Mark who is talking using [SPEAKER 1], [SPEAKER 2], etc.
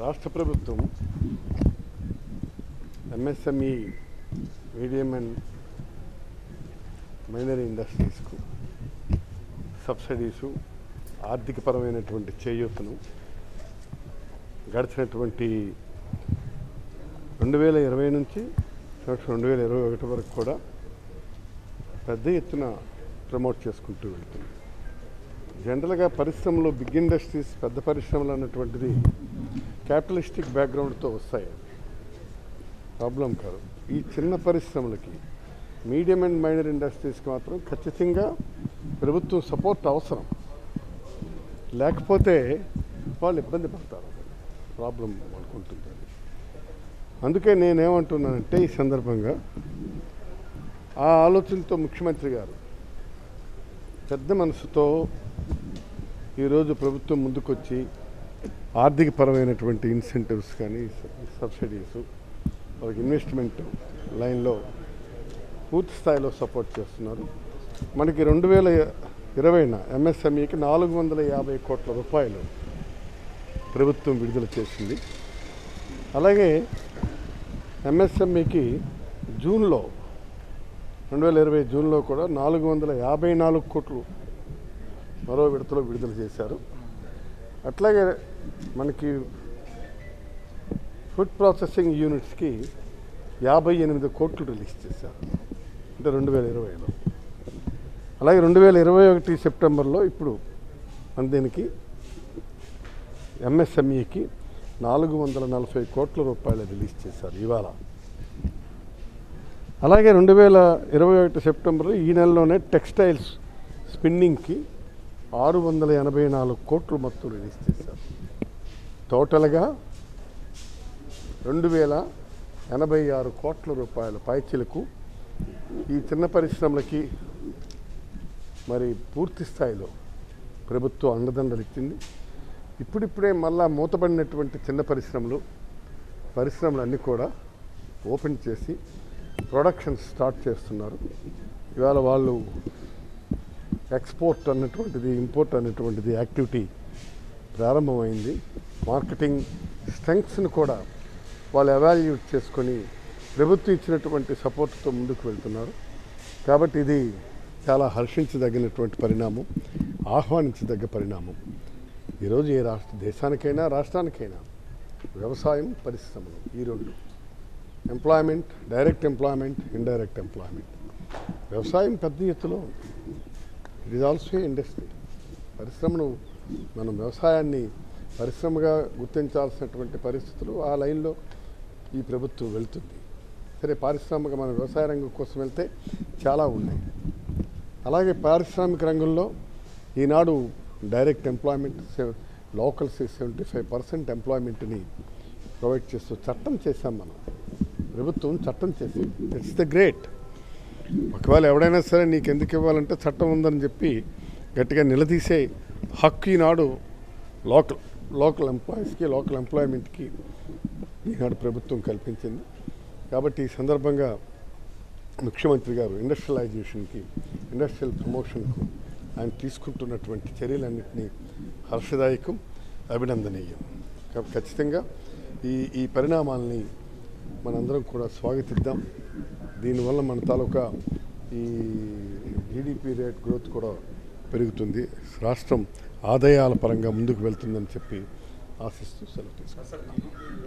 [SPEAKER 1] రాష్ట్ర ప్రభుత్వం MSME medium and minor ఇండస్ట్రీస్కు సబ్సిడీసు ఆర్థికపరమైనటువంటి చేయూతను గడిచినటువంటి రెండు వేల ఇరవై నుంచి సంవత్సరం రెండు వేల ఇరవై ఒకటి వరకు కూడా పెద్ద ఎత్తున ప్రమోట్ చేసుకుంటూ వెళ్తుంది జనరల్గా పరిశ్రమలో బిగ్ ఇండస్ట్రీస్ పెద్ద పరిశ్రమలు అన్నటువంటిది క్యాపిటలిస్టిక్ బ్యాక్గ్రౌండ్తో వస్తాయి ప్రాబ్లం కాదు ఈ చిన్న పరిశ్రమలకి మీడియం అండ్ మైనర్ ఇండస్ట్రీస్కి మాత్రం ఖచ్చితంగా ప్రభుత్వం సపోర్ట్ అవసరం లేకపోతే వాళ్ళు ఇబ్బంది పడతారు ప్రాబ్లం వాళ్ళకు ఉంటుంది అది అందుకే నేనేమంటున్నానంటే ఈ సందర్భంగా ఆ ఆలోచనతో ముఖ్యమంత్రి గారు పెద్ద మనసుతో ఈరోజు ప్రభుత్వం ముందుకొచ్చి ఆర్థికపరమైనటువంటి ఇన్సెంటివ్స్ కానీ సబ్సిడీస్ వాళ్ళకి ఇన్వెస్ట్మెంట్ లైన్లో పూర్తి స్థాయిలో సపోర్ట్ చేస్తున్నారు మనకి రెండు వేల ఇరవైన ఎంఎస్ఎంఈకి నాలుగు వందల యాభై కోట్ల రూపాయలు ప్రభుత్వం విడుదల చేసింది అలాగే ఎంఎస్ఎంఈకి జూన్లో రెండు వేల ఇరవై జూన్లో కూడా నాలుగు వందల యాభై నాలుగు కోట్లు మరో విడతలో విడుదల చేశారు అట్లాగే మనకి ఫుడ్ ప్రాసెసింగ్ యూనిట్స్కి యాభై ఎనిమిది కోట్లు రిలీజ్ చేశారు అంటే రెండు వేల ఇరవైలో అలాగే రెండు వేల ఇరవై ఒకటి సెప్టెంబర్లో ఇప్పుడు మన దీనికి ఎంఎస్ఎంఈకి నాలుగు వందల నలభై కోట్ల రూపాయలు రిలీజ్ చేశారు ఇవాళ అలాగే రెండు వేల ఇరవై ఒకటి సెప్టెంబర్లో ఈ నెలలోనే టెక్స్టైల్స్ స్పిన్నింగ్కి ఆరు వందల ఎనభై నాలుగు కోట్లు మొత్తం రిలీజ్ చేశారు టోటల్గా రెండు వేల ఎనభై ఆరు కోట్ల రూపాయల పైచిలకు ఈ చిన్న పరిశ్రమలకి మరి పూర్తి స్థాయిలో ప్రభుత్వం అండదండలు ఇచ్చింది ఇప్పుడిప్పుడే మళ్ళా మూతపడినటువంటి చిన్న పరిశ్రమలు పరిశ్రమలు అన్నీ కూడా ఓపెన్ చేసి ప్రొడక్షన్ స్టార్ట్ చేస్తున్నారు ఇవాళ వాళ్ళు ఎక్స్పోర్ట్ అన్నటువంటిది ఇంపోర్ట్ అన్నటువంటిది యాక్టివిటీ ప్రారంభమైంది మార్కెటింగ్ స్ట్రెంగ్స్ని కూడా వాళ్ళు ఎవాల్యుయేట్ చేసుకొని ప్రభుత్వం ఇచ్చినటువంటి సపోర్ట్తో ముందుకు వెళ్తున్నారు కాబట్టి ఇది చాలా హర్షించదగినటువంటి పరిణామం ఆహ్వానించదగ్గ పరిణామం ఈరోజు ఏ రాష్ట్ర దేశానికైనా రాష్ట్రానికైనా వ్యవసాయం పరిశ్రమలు ఈ రెండు employment direct employment indirect employment వ్యవసాయం పెద్ద ఎత్తులో ఇట్ ఈజ్ ఆల్సో ఇండస్ట్రీ పరిశ్రమను మనం వ్యవసాయాన్ని పరిశ్రమగా గుర్తించాల్సినటువంటి పరిస్థితులు ఆ లైన్లో ఈ ప్రభుత్వం వెళ్తుంది సరే పారిశ్రామిక మన వ్యవసాయ రంగం కోసం వెళ్తే చాలా ఉన్నాయి అలాగే పారిశ్రామిక రంగంలో ఈనాడు direct employment local seventy five percent ఎంప్లాయ్మెంట్ని ప్రొవైడ్ చేస్తూ చట్టం చేశాం మనం ప్రభుత్వం చట్టం చేసి ఇట్స్ ద గ్రేట్ ఒకవేళ ఎవడైనా సరే నీకు ఎందుకు ఇవ్వాలంటే చట్టం ఉందని చెప్పి గట్టిగా నిలదీసే హక్కు ఈనాడు లోకల్ లోకల్ ఎంప్లాయీస్కి లోకల్ ఎంప్లాయ్మెంట్కి ఈనాడు ప్రభుత్వం కల్పించింది కాబట్టి ఈ సందర్భంగా ముఖ్యమంత్రి గారు ఇండస్ట్రియలైజేషన్కి ఇండస్ట్రియల్ ప్రమోషన్కు ఆయన తీసుకుంటున్నటువంటి చర్యలన్నింటినీ హర్షదాయకం అభినందనీయం కాబట్టి ఖచ్చితంగా ఈ ఈ పరిణామాలని మనందరం కూడా స్వాగతిద్దాం దీనివల్ల మన తాలూకా ఈ జీడిపి రేట్ గ్రోత్ కూడా పెరుగుతుంది రాష్ట్రం ఆదాయాల పరంగా ముందుకు వెళ్తుందని చెప్పి ఆశిస్తూ సెలవు తీసుకుంటాం